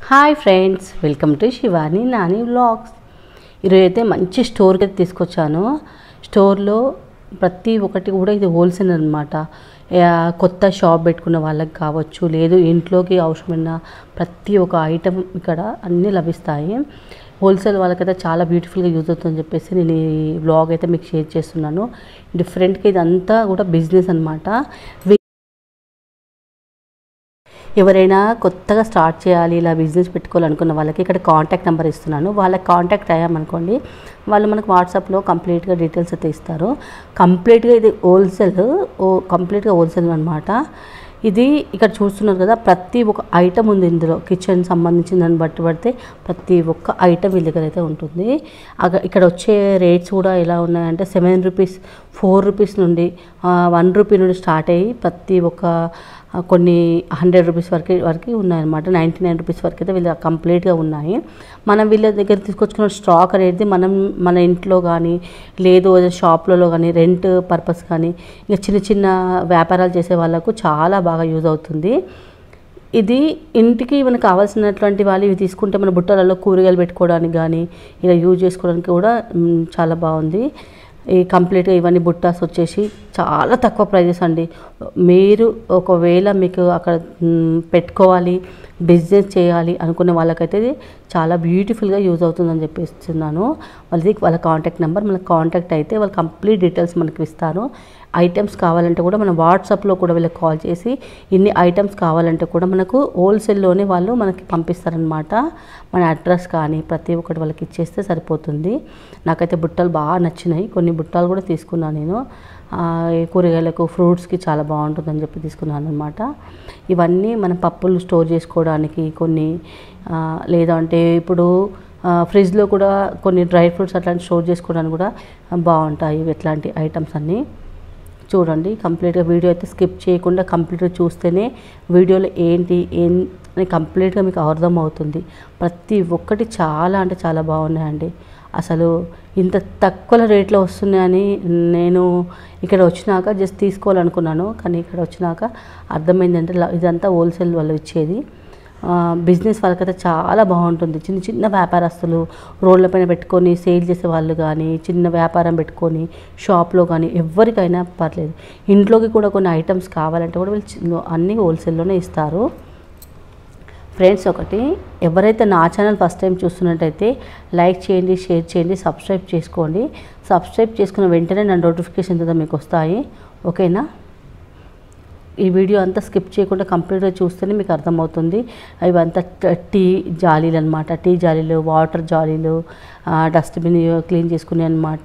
hi friends welcome to Shivani Nani vlogs ఈరోజు అయితే మంచి స్టోర్కి అయితే తీసుకొచ్చాను స్టోర్లో ప్రతి ఒక్కటి కూడా ఇది హోల్సేల్ అనమాట కొత్త షాప్ పెట్టుకున్న వాళ్ళకి కావచ్చు లేదు ఇంట్లోకి అవసరమైన ప్రతి ఒక్క ఐటెం ఇక్కడ అన్నీ లభిస్తాయి హోల్సేల్ వాళ్ళకైతే చాలా బ్యూటిఫుల్గా యూజ్ అవుతుందని చెప్పేసి నేను ఈ వ్లాగ్ అయితే మీకు షేర్ చేస్తున్నాను డిఫరెంట్గా ఇదంతా కూడా బిజినెస్ అనమాట ఎవరైనా కొత్తగా స్టార్ట్ చేయాలి ఇలా బిజినెస్ పెట్టుకోవాలనుకున్న వాళ్ళకి ఇక్కడ కాంటాక్ట్ నెంబర్ ఇస్తున్నాను వాళ్ళకి కాంటాక్ట్ అయ్యామనుకోండి వాళ్ళు మనకు వాట్సాప్లో కంప్లీట్గా డీటెయిల్స్ అయితే ఇస్తారు కంప్లీట్గా ఇది హోల్సేల్ ఓ కంప్లీట్గా హోల్సేల్ అనమాట ఇది ఇక్కడ చూస్తున్నారు కదా ప్రతి ఒక్క ఐటమ్ ఉంది ఇందులో కిచెన్ సంబంధించిన దాన్ని బట్టి పడితే ప్రతి ఒక్క ఐటమ్ వీళ్ళ దగ్గర అయితే ఉంటుంది అగ- ఇక్కడ వచ్చే రేట్స్ కూడా ఎలా ఉన్నాయంటే సెవెన్ రూపీస్ ఫోర్ రూపీస్ నుండి వన్ రూపీ నుండి స్టార్ట్ అయ్యి ప్రతి ఒక్క ఆ, కొన్ని హండ్రెడ్ రూపీస్ వరకు వరకు ఉన్నాయన్నమాట నైంటీ నైన్ రూపీస్ వరకు అయితే వీళ్ళ కంప్లీట్గా ఉన్నాయి మనం వీళ్ళ దగ్గర తీసుకొచ్చుకున్న స్టాక్ అనేది మనం మన ఇంట్లో కానీ లేదు షాప్లలో కానీ రెంట్ పర్పస్ కానీ ఇంకా చిన్న చిన్న వ్యాపారాలు చేసే వాళ్ళకు చాలా బాగా యూజ్ అవుతుంది ఇది ఇంటికి మనకు కావాల్సినటువంటి వాళ్ళు ఇవి తీసుకుంటే మన బుట్టలలో కూరగాయలు పెట్టుకోవడానికి కానీ ఇలా యూజ్ చేసుకోవడానికి కూడా మ్, చాలా బాగుంది ఈ కంప్లీట్గా ఇవన్నీ బుట్టాస్ వచ్చేసి చాలా తక్కువ ప్రైజెస్ అండి మీరు ఒకవేళ మీకు అక్కడ మ్, పెట్టుకోవాలి బిజినెస్ చేయాలి అనుకునే వాళ్ళకైతే ఇది చాలా బ్యూటిఫుల్గా యూజ్ అవుతుందని చెప్పేస్తున్నాను వాళ్ళది వాళ్ళ కాంటాక్ట్ నెంబర్ మనకు కాంటాక్ట్ అయితే వాళ్ళు కంప్లీట్ డీటెయిల్స్ మనకి ఇస్తారు ఐటమ్స్ కావాలంటే కూడా మనం వాట్సాప్లో కూడా వీళ్ళకి కాల్ చేసి ఇన్ని ఐటమ్స్ కావాలంటే కూడా మనకు హోల్సేల్లోనే వాళ్ళు మనకి పంపిస్తారనమాట మన అడ్రస్ కానీ ప్రతి ఒక్కటి వాళ్ళకి ఇచ్చేస్తే సరిపోతుంది నాకైతే బుట్టలు బాగా నచ్చినాయి కొన్ని బుట్టలు కూడా తీసుకున్నాను నేను ఆ, ఈ కూరగాయలకు ఫ్రూట్స్కి చాలా బాగుంటుందని చెప్పి తీసుకున్నాను అనమాట ఇవన్నీ మనం పప్పులు స్టోర్ చేసుకోవడానికి కొన్ని ఆ, లేదంటే ఇప్పుడు ఆ, ఫ్రిడ్జ్లో కూడా కొన్ని డ్రై ఫ్రూట్స్ అట్లాంటి స్టోర్ చేసుకోవడానికి కూడా బాగుంటాయి ఇవి ఇట్లాంటి ఐటమ్స్ అన్నీ చూడండి కంప్లీట్గా వీడియో అయితే స్కిప్ చేయకుండా కంప్లీట్గా చూస్తేనే వీడియోలో ఏంటి ఏం అని కంప్లీట్గా మీకు అర్థం అవుతుంది ప్రతి ఒక్కటి చాలా అంటే చాలా బాగున్నాయండి అసలు ఇంత తక్కువ రేట్లో వస్తున్నాయని నేను ఇక్కడ వచ్చినాక జస్ట్ తీసుకోవాలనుకున్నాను కానీ ఇక్కడ వచ్చినాక అర్థమైందంటే ల- ఇదంతా హోల్సేల్ వాళ్ళు ఇచ్చేది ఆ, బిజినెస్ వాళ్ళకైతే చాలా బాగుంటుంది చిన్న చిన్న వ్యాపారస్తులు రోడ్లపైన పెట్టుకొని సేల్ చేసే వాళ్ళు కానీ చిన్న వ్యాపారం పెట్టుకొని షాప్లో కానీ ఎవరికైనా పర్లేదు ఇంట్లోకి కూడా కొన్ని ఐటమ్స్ కావాలంటే కూడా వీళ్ళు చి- అన్నీ హోల్సేల్లోనే ఇస్తారు ఫ్రెండ్స్ ఒకటి ఎవరైతే నా ఛానల్ ఫస్ట్ టైం చూస్తున్నట్టయితే లైక్ చేయండి షేర్ చేయండి సబ్స్క్రైబ్ చేసుకోండి సబ్స్క్రైబ్ చేసుకున్న వెంటనే నా నోటిఫికేషన్ కదా మీకు వస్తాయి ఓకేనా ఈ వీడియో అంతా స్కిప్ చేయకుండా కంప్లీట్గా చూస్తేనే మీకు అర్థమవుతుంది ఇవంతా ట- టీ జాలీలు అనమాట టీ జాలీలు వాటర్ జాలీలు డస్ట్బిన్ క్లీన్ చేసుకునే అనమాట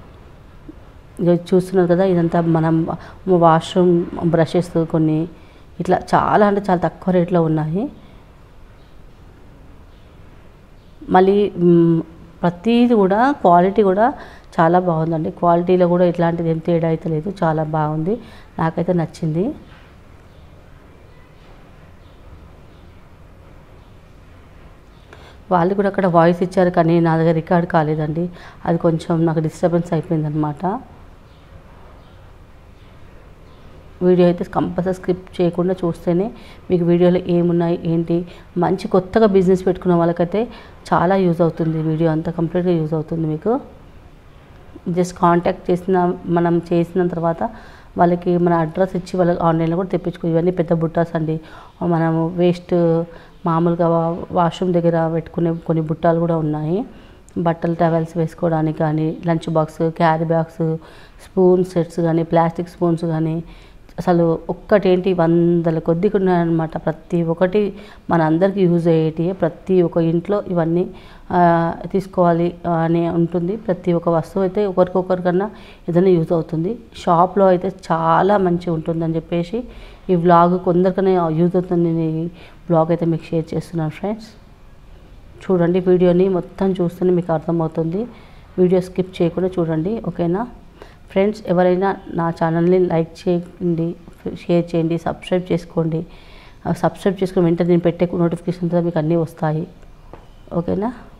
ఇక చూస్తున్నారు కదా ఇదంతా మనం వాష్రూమ్ బ్రషెస్ కొన్ని ఇట్లా చాలా అంటే చాలా తక్కువ రేట్లో ఉన్నాయి మళ్ళీ మ్, ప్రతిది కూడా క్వాలిటీ కూడా చాలా బాగుందండి క్వాలిటీలో కూడా ఇట్లాంటిది ఏం తేడా అయితే లేదు చాలా బాగుంది నాకైతే నచ్చింది వాళ్ళు కూడా అక్కడ వాయిస్ ఇచ్చారు కానీ నా దగ్గర రికార్డ్ కాలేదండి అది కొంచెం నాకు డిస్టర్బెన్స్ అయిపోయింది అనమాట వీడియో అయితే కంపల్సరీ స్కిప్ చేయకుండా చూస్తేనే మీకు వీడియోలో ఏమున్నాయి ఏంటి మంచి కొత్తగా బిజినెస్ పెట్టుకున్న వాళ్ళకైతే చాలా యూజ్ అవుతుంది వీడియో అంతా కంప్లీట్గా యూజ్ అవుతుంది మీకు జస్ట్ కాంటాక్ట్ చేసిన మనం చేసిన తర్వాత వాళ్ళకి మన అడ్రస్ ఇచ్చి వాళ్ళకి ఆన్లైన్లో కూడా తెప్పించుకో ఇవన్నీ పెద్ద బుట్టాస్ అండి మనము వేస్ట్ మామూలుగా వా- వాష్రూమ్ దగ్గర పెట్టుకునే కొన్ని బుట్టాలు కూడా ఉన్నాయి బట్టలు టవల్స్ వేసుకోవడానికి కానీ lunch box carry bags spoon sets కానీ ప్లాస్టిక్ స్పూన్స్ కానీ అసలు ఒక్కటేంటి వందల కొద్ది ఉన్నాయన్నమాట ప్రతి ఒక్కటి మన అందరికీ యూజ్ అయ్యేటి ప్రతి ఒక్క ఇంట్లో ఇవన్నీ ఆ, తీసుకోవాలి అని ఉంటుంది ప్రతి ఒక్క వస్తువు అయితే ఒకరికొకరికన్నా ఏదైనా యూజ్ అవుతుంది షాప్లో అయితే చాలా మంచిగా ఉంటుందని చెప్పేసి ఈ వ్లాగ్ కొందరికనే యూజ్ అవుతుంది ఈ వ్లాగ్ అయితే మీకు షేర్ చేస్తున్నాను ఫ్రెండ్స్ చూడండి వీడియోని మొత్తం చూస్తేనే మీకు అర్థమవుతుంది వీడియో స్కిప్ చేయకుండా చూడండి ఓకేనా ఫ్రెండ్స్ ఎవరైనా నా ఛానల్ని లైక్ చేయండి షేర్ చేయండి సబ్స్క్రైబ్ చేసుకోండి ఆ, సబ్స్క్రైబ్ చేసుకుని వెంటనే నేను పెట్టే నోటిఫికేషన్తో మీకు అన్నీ వస్తాయి ఓకేనా